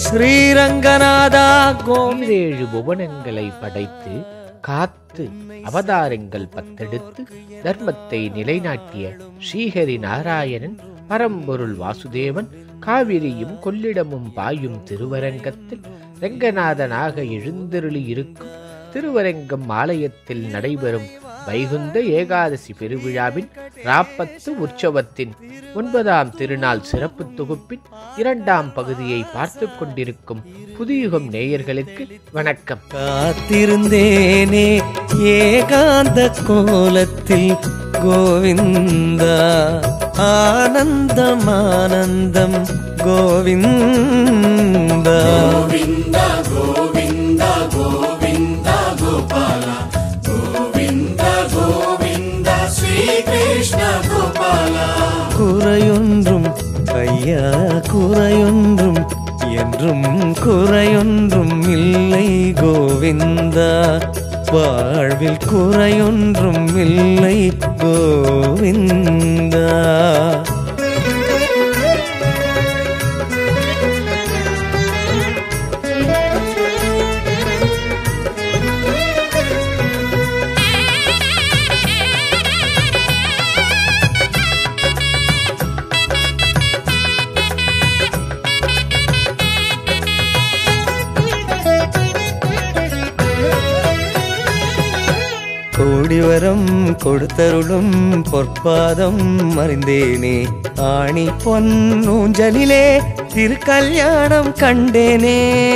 ஸ்ரீரங்கநாதா கோம் ஈரேழு புவனங்களை படைத்து காத்து அவதாரங்கள் பத்தெடுத்து தர்மத்தை நிலைநாட்டிய ஸ்ரீஹரி நாராயணன் பரம்பொருள் வாசுதேவன் காவிரியும் கொள்ளிடமும் பாயும் திருவரங்கத்தில் ரெங்கநாதனாக எழுந்தருளி இருக்கும் திருவரங்கம் ஆலயத்தில் நடைபெறும் வைகுந்த ஏகாதசி பெருவிழாவின் ராப்பத்து உற்சவத்தின் ஒன்பதாம் திருநாள் சிறப்பு தொகுப்பின் இரண்டாம் பகுதியை பார்த்துக் கொண்டிருக்கும் புதியுகம் நேயர்களுக்கு வணக்கம் காத்திருந்தேனே ஏகாந்த கோலத்தில் கோவிந்தா ஆனந்தம் ஆனந்தம் கோவிந்தா குறையொன்றும் ஐயா குறையொன்றும் என்றும் குறையொன்றும் இல்லை கோவிந்தா வாழ்வில் குறையொன்றும் இல்லை கோவிந்தா கோடிவரம் கொடுத்தருளும் பொற்பாதம் அறிந்தேனே ஆணி பொன்னூஞ்சலிலே திருக்கல்யாணம் கண்டேனே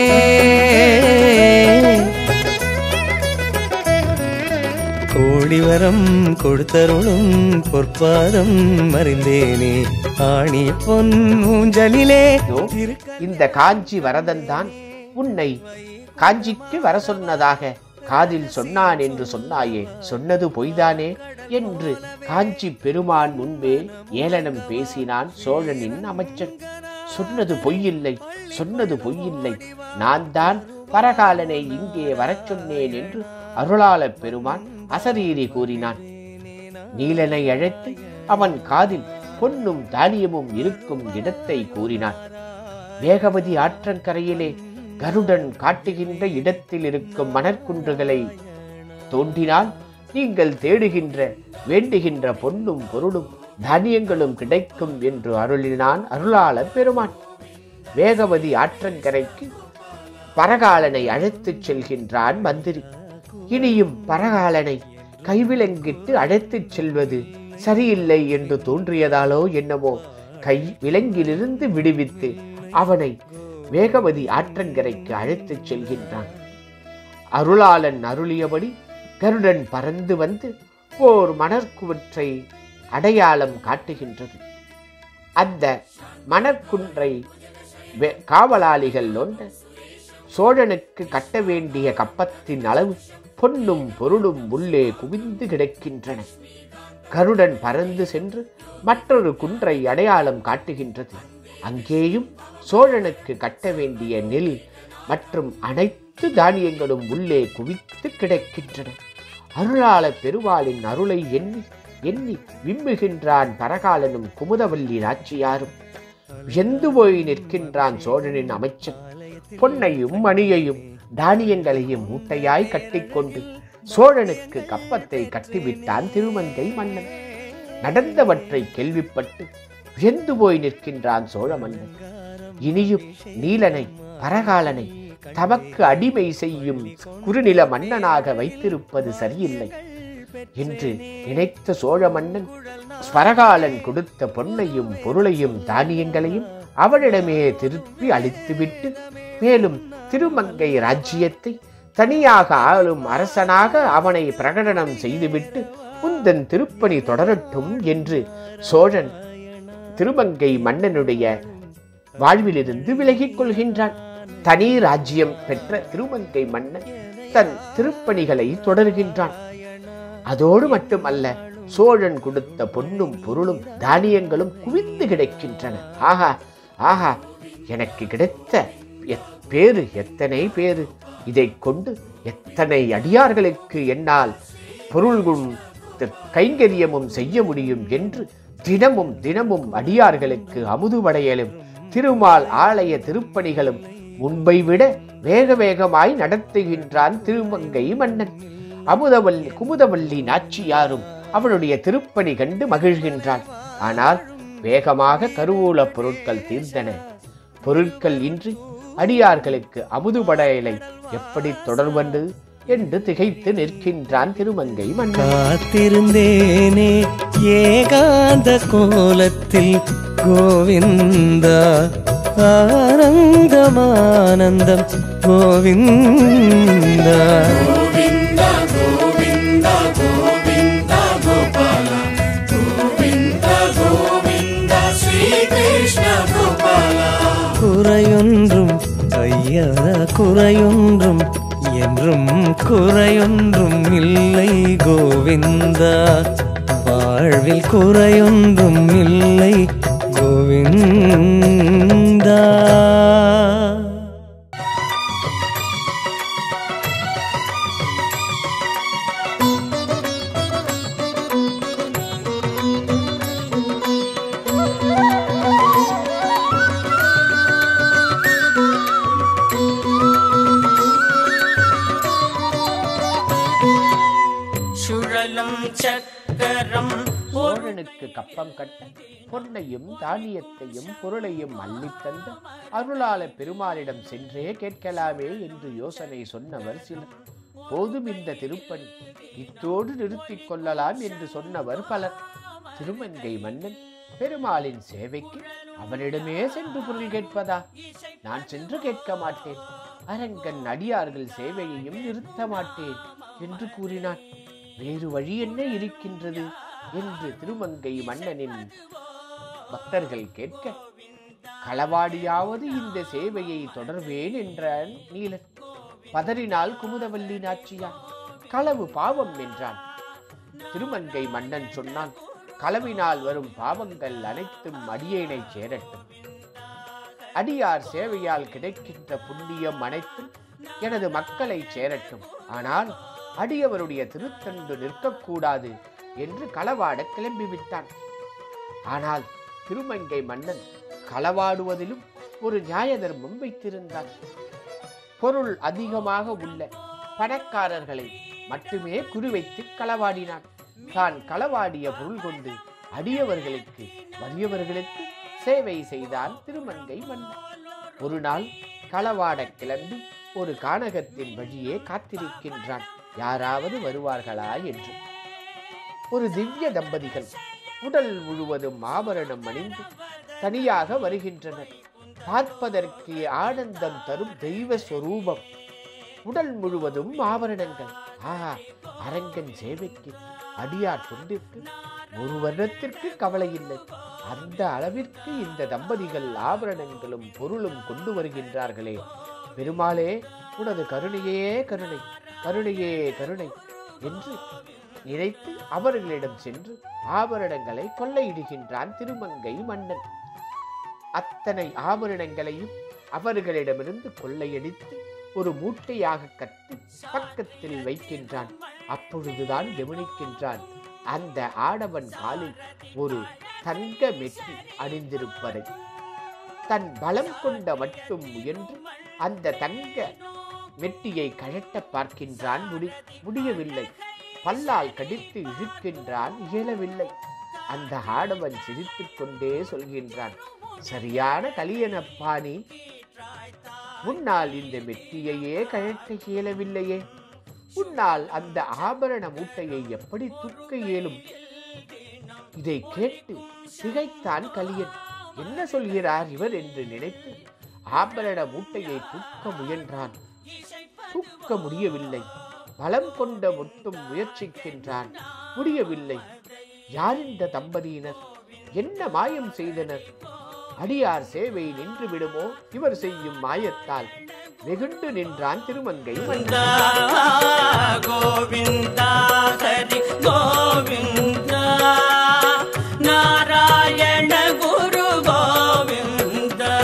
கோடிவரம் கொடுத்தருளும் பொற்பாதம் அறிந்தேனே ஆணி பொன்னூஞ்சலிலே இதோ இந்த காஞ்சி வரதன் தான் உன்னை காஞ்சிக்கு வர சொன்னதாக காதில் சொன்னான் என்று சொன்னாயே சொன்னது பொய்தானே என்று காஞ்சி பெருமான் முன்பே ஏளனம் பேசினான் சோழனின் அமைச்சன் சொன்னது பொய்யில்லை சொன்னது பொய்யில்லை நான் தான் பரகாலனை இங்கே வரச் சொன்னேன் என்று அருளாளப் பெருமான் அசரீரி கூறினான் நீலனை அழைத்து அவன் காதில் பொன்னும் தானியமும் இருக்கும் இடத்தை கூறினான் வேகவதி ஆற்றங்கரையிலே கருடன் காட்டுகின்ற இடத்தில் இருக்கும் மணற்குன்றுகளை தோண்டினால் நீங்கள் தேடுகின்ற வேண்டுகின்ற பொன்னும் பொருளும் தானியங்களும் கிடைக்கும் என்று அருளினான் அருளாள பெருமான் வேகவதி ஆற்றங்கரைக்கு பரகாலனை அழைத்துச் செல்கின்றான் மந்திரி இனியும் பரகாலனை கைவிலங்கிட்டு அழைத்துச் செல்வது சரியில்லை என்று தோன்றியதாலோ என்னவோ கை விலங்கிலிருந்து விடுவித்து அவனை வேகவதி ஆற்றங்கரைக்கு அழைத்துச் செல்கின்றான் அருளாளன் அருளியபடி கருடன் பறந்து வந்து ஓர் மணற்குவற்றை அடையாளம் காட்டுகின்றது அந்த மணற்குன்றை வெ- காவலாளிகள் நோண்ட சோழனுக்கு கட்ட வேண்டிய கப்பத்தின் அளவு பொன்னும் பொருளும் உள்ளே குவிந்து கிடக்கின்றன கருடன் பறந்து சென்று மற்றொரு குன்றை அடையாளம் காட்டுகின்றது அங்கேயும் சோழனுக்கு கட்ட வேண்டிய நெல் மற்றும் அனைத்து தானியங்களும் உள்ளே குவித்து கிடக்கின்றன அருளாள பெருவாளின் அருளை எண்ணி எண்ணி விம்முகின்றான் பரகாலனும் குமுதவல்லி நாச்சியாரும் வியந்து போய் நிற்கின்றான் சோழனின் அமைச்சன் பொன்னையும் மணியையும் தானியங்களையும் மூட்டையாய் கட்டிக்கொண்டு சோழனுக்கு கப்பத்தை கட்டிவிட்டான் திருமங்கை மன்னன் நடந்தவற்றை கேள்விப்பட்டு வியந்து போய் நிற்கின்றான் சோழ மன்னன் இனியும் நீலனை பரகாலனை தமக்கு அடிமை செய்யும் குறுநில மன்னனாக வைத்திருப்பது சரியில்லை என்று நினைத்த சோழ மன்னன் ஸ்வரகாலன் கொடுத்த பொன்னையும் பொருளையும் தானியங்களையும் அவனிடமே திருப்பி அளித்துவிட்டு மேலும் திருமங்கை ராஜ்யத்தை தனியாக ஆளும் அரசனாக அவனை பிரகடனம் செய்துவிட்டு உந்தன் திருப்பணி தொடரட்டும் என்று சோழன் திருமங்கை மன்னனுடைய வாழ்விலிருந்து விலகிக் கொள்கின்றான் தனி ராஜ்யம் பெற்ற திருமங்கை மன்னன் தன் திருப்பணிகளை தொடர்கின்றான் அதோடு மட்டுமல்ல சோழன் கொடுத்த பொன்னும் பொருளும் தானியங்களும் குவிந்து கிடக்கின்றன ஆஹா ஆஹா எனக்கு கிடைத்த எத்- பேறு எத்தனை பேறு இதைக் கொண்டு எத்தனை அடியார்களுக்கு என்னால் பொருள்களும் த- கைங்கரியமும் செய்ய முடியும் என்று தினமும் தினமும் அடியார்களுக்கு அமுதுவடையலும் திருமால் ஆலய திருப்பணிகளும் முன்பை விட வேக வேகமாய் நடத்துகின்றான் திருமங்கை மன்னன் அமுதவல்லி குமுதவல்லி நாச்சியாரும் அவனுடைய திருப்பணி கண்டு மகிழ்கின்றான் ஆனால் வேகமாக கருவூலப் பொருட்கள் தீர்ந்தன பொருட்கள் இன்றி அடியார்களுக்கு அமுதுபடையலை எப்படி தொடர்வது என்று திகைத்து நிற்கின்றான் திருமங்கை மன்னன் காத்திருந்தேனே ஏகாந்த கோலத்தில் கோவிந்தா ஆனந்தமானந்தம் கோவிந்தா குறையொன்றும் ஐயா குறையொன்றும் என்றும் குறையொன்றும் இல்லை கோவிந்தா வாழ்வில் குறையொன்றும் இல்லை கோவிந்தா சுழலும் சக்கரம் சோழனுக்கு கப்பம் கட்ட பொன்னையும் தானியத்தையும் பொருளையும் அள்ளித் தந்த அருளாள பெருமாளிடம் சென்றே கேட்கலாமே என்று யோசனை சொன்னவர் சிலர் போதும் இந்த திருப்பணி இத்தோடு நிறுத்திக் கொள்ளலாம் என்று சொன்னவர் பலர் திருமங்கை மன்னன் பெருமாளின் சேவைக்கு அவனிடமே சென்று பொருள் கேட்பதா நான் சென்று கேட்க மாட்டேன் அரங்கன் அடியார்கள் சேவையையும் நிறுத்த மாட்டேன் என்று கூறினான் வேறு வழி என்ன இருக்கின்றது என்று திருமங்கை மன்னனின் பக்தர்கள் கேட்க களவாடியாவது இந்த சேவையை தொடர்வேன் என்றான் நீலன் பதறினால் குமுதவல்லி நாச்சியார் களவு பாவம் என்றான் திருமங்கை மன்னன் சொன்னான் களவினால் வரும் பாவங்கள் அனைத்தும் அடியேனை சேரட்டும் அடியார் சேவையால் கிடைக்கின்ற புண்ணியம் அனைத்தும் எனது மக்களை சேரட்டும் ஆனால் அடியவருடைய திருத்தண்டு நிற்கக்கூடாது என்று களவாட கிளம்பிவிட்டான் ஆனால் திருமங்கை மன்னன் களவாடுவதிலும் ஒரு நியாய தர்மம் வைத்திருந்தான் பொருள் அதிகமாக உள்ள பணக்காரர்களை மட்டுமே குறிவைத்து களவாடினான் தான் களவாடிய பொருள் கொண்டு அடியவர்களுக்கு வறியவர்களுக்கு சேவை செய்தான் திருமங்கை மன்னன் ஒரு நாள் களவாட கிளம்பி ஒரு கானகத்தின் வழியே காத்திருக்கின்றான் யாராவது வருவார்களா என்று ஒரு திவ்ய தம்பதிகள் உடல் முழுவதும் ஆபரணம் அணிந்து தனியாக வருகின்றனர் பார்ப்பதற்கு ஆனந்தம் தரும் தெய்வ சொரூபம் உடல் முழுவதும் ஆபரணங்கள் ஆஹா அரங்கன் சேவைக்கு அடியார் தொண்டிற்கு ஒரு வருடத்திற்கு கவலை இல்லை அந்த அளவிற்கு இந்த தம்பதிகள் ஆபரணங்களும் பொருளும் கொண்டு வருகின்றார்களே பெருமாளே உனது கருணையே கருணை கருணையே கருணை என்று நினைத்து அவர்களிடம் சென்று ஆபரணங்களை கொள்ளையிடுகின்றான் திருமங்கை மன்னன் அத்தனை ஆபரணங்களையும் அவர்களிடமிருந்து கொள்ளையடித்து ஒரு மூட்டையாக கட்டி பக்கத்தில் வைக்கின்றான் அப்பொழுதுதான் கவனிக்கின்றான் அந்த ஆடவன் காலில் ஒரு தங்க மெட்டி அணிந்திருப்பதை தன் பலம் கொண்ட மட்டும் முயன்று அந்த தங்க மெட்டியை கழட்ட பார்க்கின்றான் முடி முடியவில்லை பல்லால் கடித்து இழுக்கின்றான் இயலவில்லை அந்த ஆடவன் சிரித்துக் கொண்டே சொல்கின்றான் சரியான கலியனப்பாணி முன்னால் இந்த மெட்டியையே கழட்ட இயலவில்லையே உன்னால் அந்த ஆபரண மூட்டையை எப்படி தூக்க இயலும் இதை கேட்டு திகைத்தான் கலியன் என்ன சொல்கிறார் இவர் என்று நினைத்து ஆபரண மூட்டையை தூக்க முயன்றான் தூக்க முடியவில்லை பலம் கொண்ட மட்டும் முயற்சிக்கின்றான் முடியவில்லை யார் இந்த தம்பதியினர் என்ன மாயம் செய்தனர் அடியார் சேவை நின்று விடுமோ இவர் செய்யும் மாயத்தால் வெகுண்டு நின்றான் திருமங்கை மன்னன். கோவிந்தா ஹரி கோவிந்தா நாராயண குரு கோவிந்தா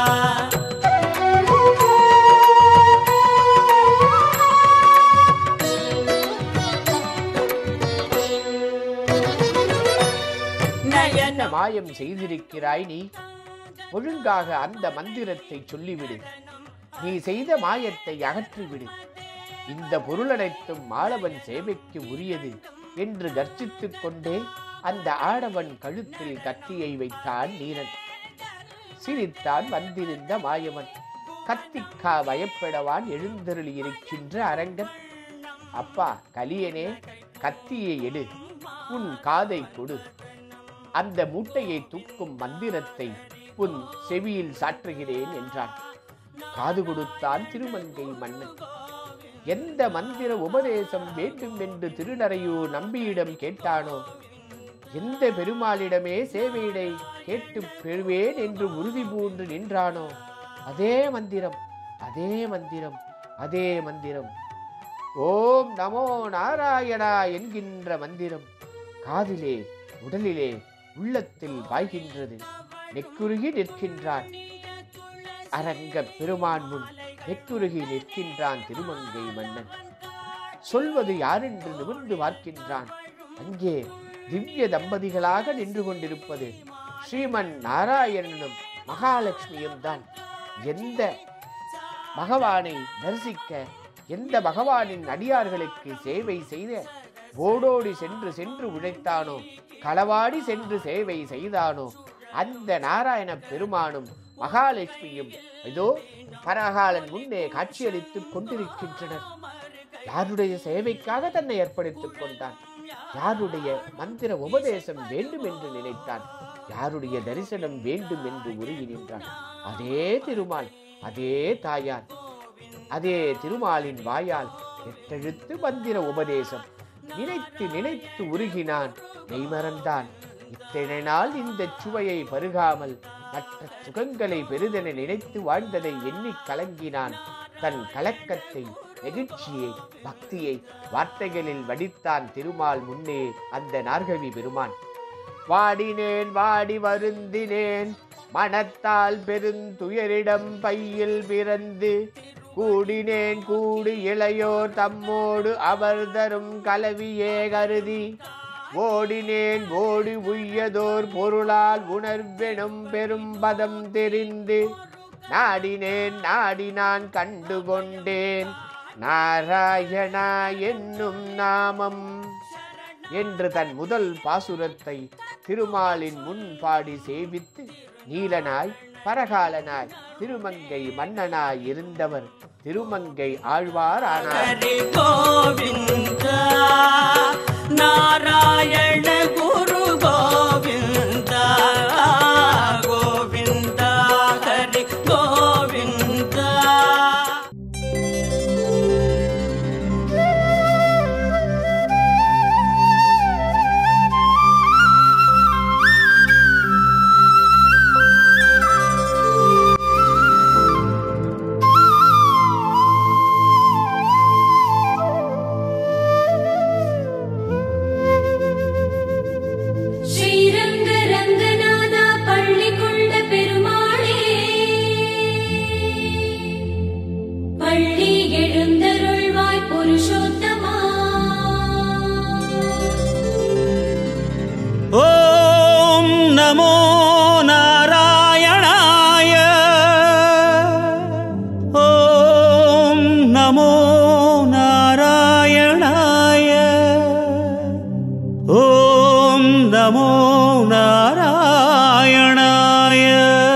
நயன என்ன மாயம் செய்திருக்கிறாய் நீ ஒழுங்காக அந்த மந்திரத்தை சொல்லிவிடு நீ செய்த மாயத்தை அகற்றிவிடு இந்த பொருளனைத்தும் மாளவன் சேவைக்கு உரியது என்று கர்ஜித்துக் கொண்டே அந்த ஆடவன் கழுத்தில் கத்தியை வைத்தான் நீரன் சிரித்தான் வந்திருந்த மாயவன் கத்திக்கா பயப்படவான் எழுந்தருளி இருக்கின்ற அரங்கன் அப்பா கலியனே கத்தியை எடு உன் காதை கொடு அந்த மூட்டையை தூக்கும் மந்திரத்தை உன் செவியில் சாற்றுகிறேன் என்றான் காது கொடுத்தான் திருமங்கை மன்னன் எந்த மந்திர உபதேசம் வேண்டும் என்று திருநறையூர் நம்பியிடம் கேட்டானோ எந்த பெருமாளிடமே சேவையிடை கேட்டு பெறுவேன் என்று உறுதி பூண்டு நின்றானோ அதே மந்திரம் அதே மந்திரம் அதே மந்திரம் ஓம் நமோ நாராயணா என்கின்ற மந்திரம் காதிலே உடலிலே உள்ளத்தில் பாய்கின்றது நெக்குருகி நிற்கின்றான் அரங்க பெருமான் முன் நெக்குருகி நிற்கின்றான் திருமங்கை மன்னன் சொல்வது யாரென்று நிமிர்ந்து பார்க்கின்றான் அங்கே திவ்ய தம்பதிகளாக நின்று கொண்டிருப்பது ஸ்ரீமன் நாராயணனும் மகாலட்சுமியும் தான் எந்த பகவானை தரிசிக்க எந்த பகவானின் அடியார்களுக்கு சேவை செய்த ஓடோடி சென்று சென்று உழைத்தானோ களவாடி சென்று சேவை செய்தானோ அந்த நாராயண பெருமானும் மகாலட்சுமியும் இதோ பரகாலன் முன்னே காட்சியளித்துக் கொண்டிருக்கின்றனர் யாருடைய சேவைக்காக தன்னை அர்ப்பணித்துக் கொண்டான் யாருடைய மந்திர உபதேசம் வேண்டும் என்று நினைத்தான் யாருடைய தரிசனம் வேண்டும் என்று உருகி நின்றான் அதே திருமால் அதே தாயார் அதே திருமாலின் வாயால் எட்டெழுத்து மந்திர உபதேசம் நினைத்து நினைத்து உருகினான் மெய்மறந்தான் இத்தனை நாள் இந்த சுவையை பருகாமல் மற்ற சுகங்களை பெரிதென நினைத்து வாழ்ந்ததை எண்ணிக் கலங்கினான் தன் கலக்கத்தை நெகிழ்ச்சியை பக்தியை வார்த்தைகளில் வடித்தான் திருமால் முன்னே அந்த நார்கவி பெருமான் வாடினேன் வாடி வருந்தினேன் மனத்தால் பெருந்துயரிடம் பையில் பிறந்து கூடினேன் கூடி இளையோர் தம்மோடு அவர் தரும் கலவியே கருதி ஓடினேன் ஓடி உய்யதோர் பொருளால் உணர்வெனும் பெரும் பதம் தெரிந்து நாடினேன் நாடி நான் கண்டு கொண்டேன் நாராயணா என்னும் நாமம் என்று தன் முதல் பாசுரத்தை திருமாலின் முன் பாடி சேவித்து நீலனாய் பரகாலனாய் திருமங்கை மன்னனாய் இருந்தவர் திருமங்கை ஆழ்வார் ஆனார் ஹரி கோவிந்த நாராயண குரு கோவிந்த கோவிந்த ஹரி கோவிந்த ஸ்ரீரங்க ரங்கநாதா பள்ளி கொண்ட பெருமாளே பள்ளி எழுந்தருள்வாய் புருஷோத்தமா ॐ नमो नारायणाय ॐ नमो नारायणाय ॐ नमो नारायणाय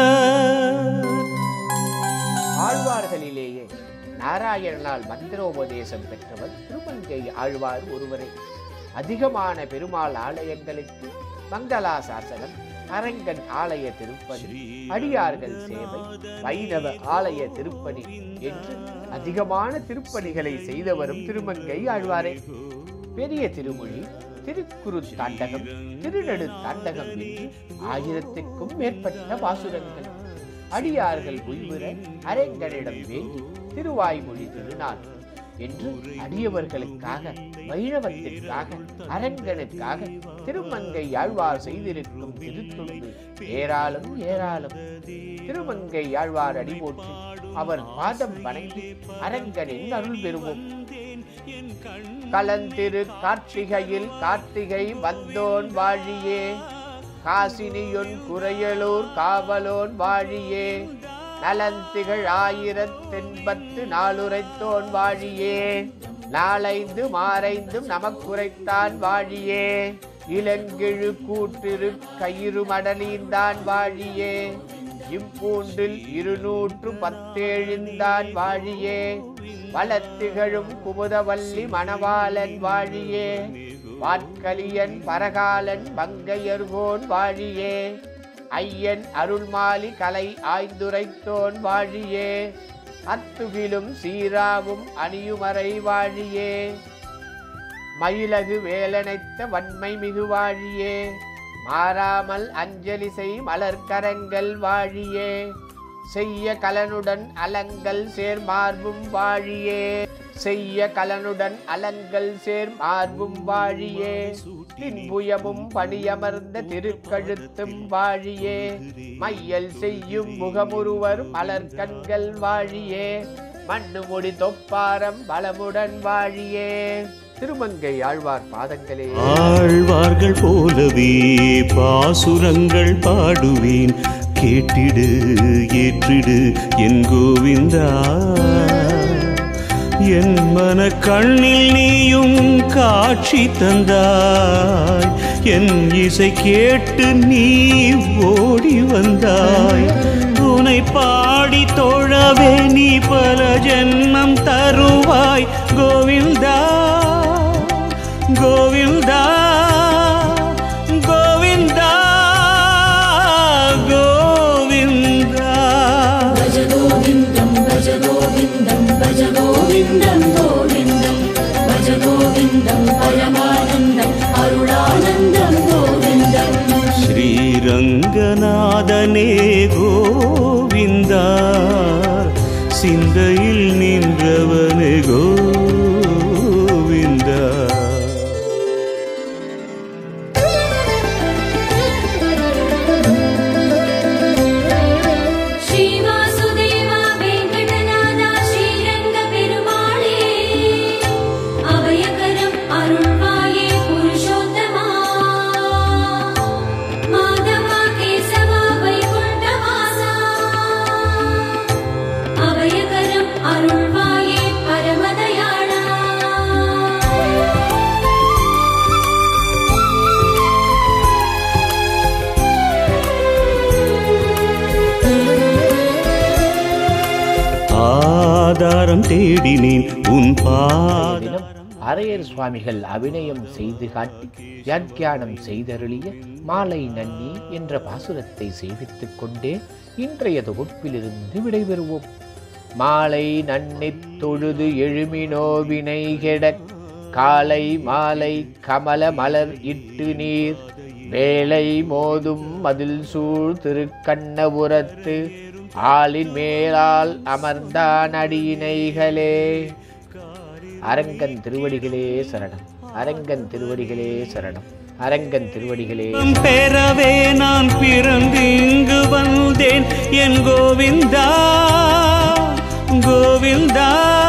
ஆழ்வார்களிலேயே நாராயணனால் மந்திரோபதேசம் பெற்றவர் திருமங்கை ஆழ்வார் ஒருவரே அதிகமான பெருமாள் ஆலயங்களுக்கு மங்களாசாசனம் அரங்கன் ஆலய திருப்பணி அடியார்கள் சேவை வைணவ ஆலய திருப்பணி என்று அதிகமான திருப்பணிகளை செய்தவரும் திருமங்கை ஆழ்வாரே பெரிய திருமொழி திருக்குறு தாண்டகம் திருநடு தாண்டகம் என்று ஆயிரத்துக்கும் மேற்பட்ட பாசுரங்கள் அடியார்கள் உய்வுற அரங்கனிடம் வேண்டி திருவாய்மொழி திருநாள் என்று அடியவர்களுக்காக வைணவத்திற்காக அரங்கனுக்காக திருமங்கை யாழ்வார் செய்திருக்கும் திருத்தொண்டு ஏராளம் ஏராளம் திருமங்கை யாழ்வார் அடிபோற்றி அவர் பாதம் வணங்கி அரங்கனின் அருள் பெறுவோம் கலந்திரு கார்த்திகையில் கார்த்திகை வந்தோன் வாழியே காசினியொன் குறையலூர் காவலோன் வாழியே நலந்திகள் ஆயிரத்தெண்பத்து நாலுரைத்தோன் வாழியே நாளைந்து மாறைந்தும் நமக்குரைத்தான் வாழியே இளங்கெழு கூட்டிரு கயிறு மடலீந்தான் வாழியே இம்பூண்டில் இருநூற்று பத்தேழிந்தான் வாழியே வளத்திகழும் குமுதவல்லி மணவாளன் வாழியே வாட்கலியன் பரகாலன் மங்கையர்கோன் வாழியே ஐயன் அருள்மாலி கலை ஆய்ந்துரைத்தோன் வாழியே அத்துகிலும் சீராவும் அணியுமறை வாழியே மயிலகு வேலனைத்த வன்மை மிகு வாழியே மாறாமல் அஞ்சலி செய் மலர்கரங்கள் வாழியே செய்ய கலனுடன் அலங்கள் சேர் மார்பும் வாழியே செய்ய கலனுடன் அலங்கள் சேர் மார்பும் வாழியே தின்புயமும் பணியமர்ந்த திருக்கழுத்தும் வாழியே மையல் செய்யும் முகமுருவர் மலர்கண்கள் வாழியே மண்ணு முடி தொப்பாரம் பலமுடன் வாழியே திருமங்கை ஆழ்வார் பாதங்களே ஆழ்வார்கள் போலவே பாசுரங்கள் பாடுவேன் கேட்டிடு ஏற்றிடு என் கோவிந்தா என் மன கண்ணில் நீயும் காட்சி தந்தாய் என் இசை கேட்டு நீ ஓடி வந்தாய் உனை பாடி தொழவே நீ பல ஜென்மம் தருவாய் கோவிந்தா கோவிந்தா கோவிந்தா கோவிந்தா భజ గోవిందం భజ గోవిందం భజ గోవిందం గోవిందం భజ గోవిందం పరమానందం అరుణానందం గోవిందం ஸ்ரீரங்கநாதனே கோவிந்தா சிந்தையில் நின்றவனே கோவிந்தா ஸ்ரீவாசுதேவா வெங்கடநாதா ஸ்ரீரங்க பெருமாளே அபயகரம் அருள்வாயே புருஷோத்தமா மாதவா கேசவா வைகுண்டவாசா அபயகரம் அருள்வாயே பரமதயாளா ஆதாரம் தேடினேன் உன் பாத தினம் அரையர் சுவாமிகள் அபிநயம் செய்து காட்டி வியாக்கியானம் செய்தருளிய மாலை நன்னி என்ற பாசுரத்தை சேவித்துக் கொண்டே இன்றைய தொகுப்பிலிருந்து விடைபெறுவோம் மாலை நன்னித் தொழுது எழுமினோ வினை கெடக் காலை மாலை கமல மலர் இட்டு நீர் வேலை மோதும் மதில் சூழ் திருக்கண்ணபுரத்து ஆளின் மேலால் அமர்ந்தான் அடியினைகளே அரங்கன் திருவடிகளே சரணம் அரங்கன் திருவடிகளே சரணம் அரங்கன் திருவடிகளே இன்பம் பெறவே நான் பிறந்து இங்கு வந்தேன் என் கோவிந்தா கோவிந்தா